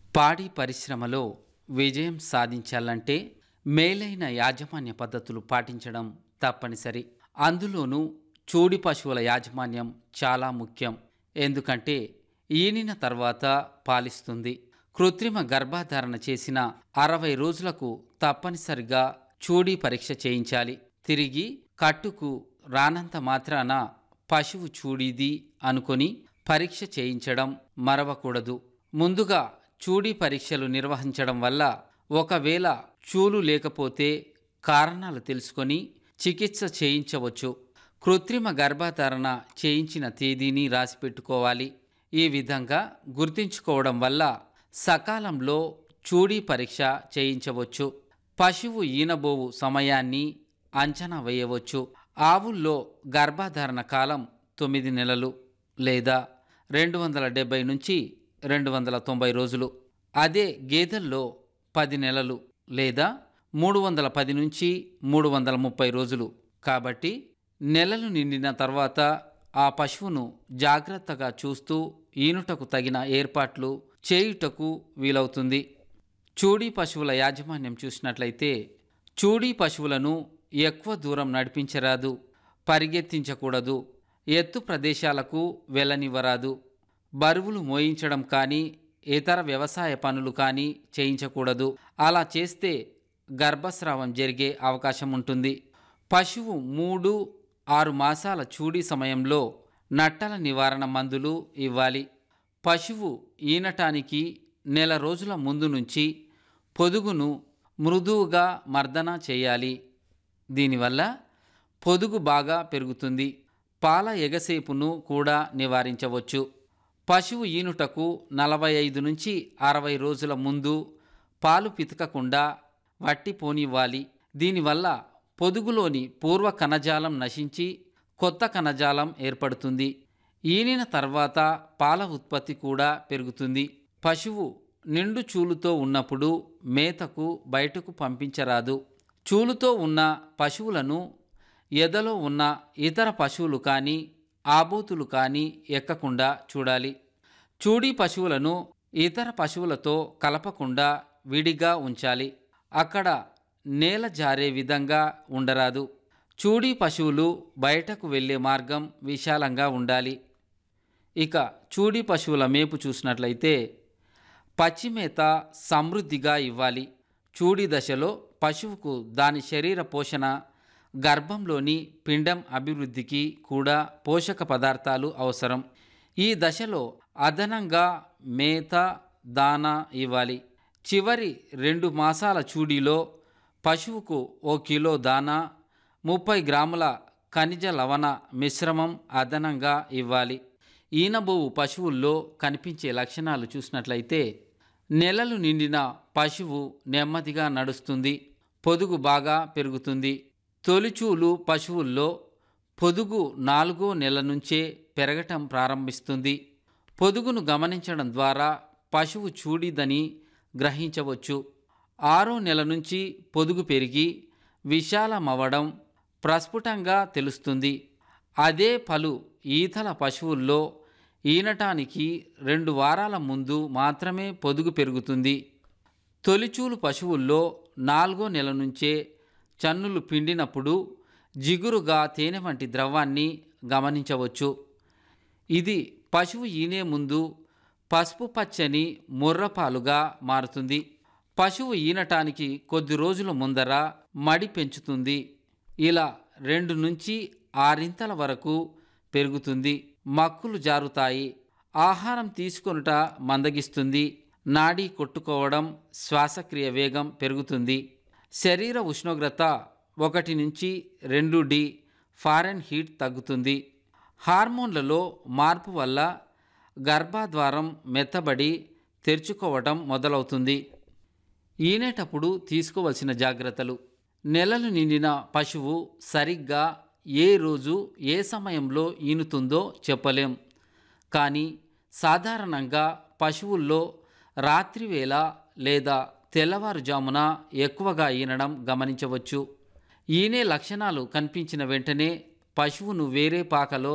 పాడి పరిశ్రమలో విజయం సాధించాలంటే మేలైన యాజమాన్య పద్ధతులు పాటించడం తప్పనిసరి అందులోనూ చూడి పశువుల యాజమాన్యం చాలా ముఖ్యం ఎందుకంటే ఈనిన తర్వాత పాలిస్తుంది కృత్రిమ గర్భధారణ చేసిన అరవై రోజులకు తప్పనిసరిగా చూడి పరీక్ష చేయించాలి తిరిగి కట్టుకు రానంత మాత్రాన పశువు చూడిది అనుకొని పరీక్ష చేయించడం మరవకూడదు ముందుగా చూడి పరీక్షలు నిర్వహించడం వల్ల ఒకవేళ చూలు లేకపోతే కారణాలు తెలుసుకొని చికిత్స చేయించవచ్చు కృత్రిమ గర్భధారణ చేయించిన తేదీని రాసిపెట్టుకోవాలి ఈ విధంగా గుర్తించుకోవడం వల్ల సకాలంలో చూడీ పరీక్ష చేయించవచ్చు పశువు ఈనబోవు సమయాన్ని అంచనా వేయవచ్చు ఆవుల్లో గర్భధారణ కాలం తొమ్మిది నెలలు లేదా రెండు వందల డెబ్బై నుంచి రెండు వందల తొంభై రోజులు అదే గేదెల్లో పది నెలలు లేదా మూడు వందల పది నుంచి మూడు వందల ముప్పై రోజులు కాబట్టి నెలలు నిండిన తర్వాత ఆ పశువును జాగ్రత్తగా చూస్తూ ఈనుటకు తగిన ఏర్పాట్లు చేయుటకు వీలవుతుంది చూడీ పశువుల యాజమాన్యం చూసినట్లయితే చూడీ పశువులను ఎక్కువ దూరం నడిపించరాదు పరిగెత్తించకూడదు ఎత్తు ప్రదేశాలకు వెళ్ళనివ్వరాదు బరువులు మోయించడం కానీ ఇతర వ్యవసాయ పనులు కానీ చేయించకూడదు అలా చేస్తే గర్భస్రావం జరిగే అవకాశం ఉంటుంది పశువు మూడు ఆరు మాసాల చూడి సమయంలో నట్టల నివారణ మందులు ఇవ్వాలి పశువు ఈనటానికి నెల రోజుల ముందు నుంచి పొదుగును మృదువుగా మర్దన చేయాలి దీనివల్ల పొదుగు బాగా పెరుగుతుంది పాల ఎగసేపును కూడా నివారించవచ్చు పశువు ఈనుటకు నలభై ఐదు నుంచి అరవై రోజుల ముందు పాలు పితకకుండా వట్టి పోనివ్వాలి దీనివల్ల పొదుగులోని పూర్వ కణజాలం నశించి కొత్త కణజాలం ఏర్పడుతుంది ఈనిన తర్వాత పాల ఉత్పత్తి కూడా పెరుగుతుంది పశువు నిండు చూలుతో ఉన్నప్పుడు మేతకు బయటకు పంపించరాదు చూలుతో ఉన్న పశువులను ఎదలో ఉన్న ఇతర పశువులు కానీ ఆబోతులు కానీ ఎక్కకుండా చూడాలి చూడి పశువులను ఇతర పశువులతో కలపకుండా విడిగా ఉంచాలి అక్కడ నేల జారే విధంగా ఉండరాదు చూడి పశువులు బయటకు వెళ్ళే మార్గం విశాలంగా ఉండాలి ఇక చూడి పశువుల మేపు చూసినట్లయితే పచ్చిమేత సమృద్ధిగా ఇవ్వాలి చూడి దశలో పశువుకు దాని శరీర పోషణ గర్భంలోని పిండం అభివృద్ధికి కూడా పోషక పదార్థాలు అవసరం ఈ దశలో అదనంగా మేత దానా ఇవ్వాలి చివరి రెండు మాసాల చూడిలో పశువుకు ఓ కిలో దానా ముప్పై గ్రాముల ఖనిజ లవణ మిశ్రమం అదనంగా ఇవ్వాలి ఈనబోవు పశువుల్లో కనిపించే లక్షణాలు చూసినట్లయితే నెలలు నిండిన పశువు నెమ్మదిగా నడుస్తుంది పొదుగు బాగా పెరుగుతుంది తొలిచూలు పశువుల్లో పొదుగు నాలుగో నెల నుంచే పెరగటం ప్రారంభిస్తుంది పొదుగును గమనించడం ద్వారా పశువు చూడిదని గ్రహించవచ్చు ఆరో నెల నుంచి పొదుగు పెరిగి విశాలమవ్వడం ప్రస్ఫుటంగా తెలుస్తుంది అదే పలు ఈతల పశువుల్లో ఈనటానికి రెండు వారాల ముందు మాత్రమే పొదుగు పెరుగుతుంది తొలిచూలు పశువుల్లో నాలుగో నెల నుంచే చన్నులు పిండినప్పుడు జిగురుగా తేనె వంటి ద్రవాన్ని గమనించవచ్చు ఇది పశువు ఈనే ముందు పసుపు పచ్చని ముర్రపాలుగా మారుతుంది పశువు ఈనటానికి కొద్ది రోజుల ముందర మడి పెంచుతుంది ఇలా రెండు నుంచి ఆరింతల వరకు పెరుగుతుంది మక్కులు జారుతాయి ఆహారం తీసుకొనుట మందగిస్తుంది నాడీ కొట్టుకోవడం శ్వాసక్రియ వేగం పెరుగుతుంది శరీర ఉష్ణోగ్రత ఒకటి నుంచి రెండు డి ఫారెన్ హీట్ తగ్గుతుంది హార్మోన్లలో మార్పు వల్ల గర్భాద్వారం మెత్తబడి తెరుచుకోవటం మొదలవుతుంది ఈనేటప్పుడు తీసుకోవలసిన జాగ్రత్తలు నెలలు నిండిన పశువు సరిగ్గా ఏ రోజు ఏ సమయంలో ఈనుతుందో చెప్పలేం కానీ సాధారణంగా పశువుల్లో రాత్రివేళ లేదా తెల్లవారుజామున ఎక్కువగా ఈనడం గమనించవచ్చు ఈనే లక్షణాలు కనిపించిన వెంటనే పశువును వేరే పాకలో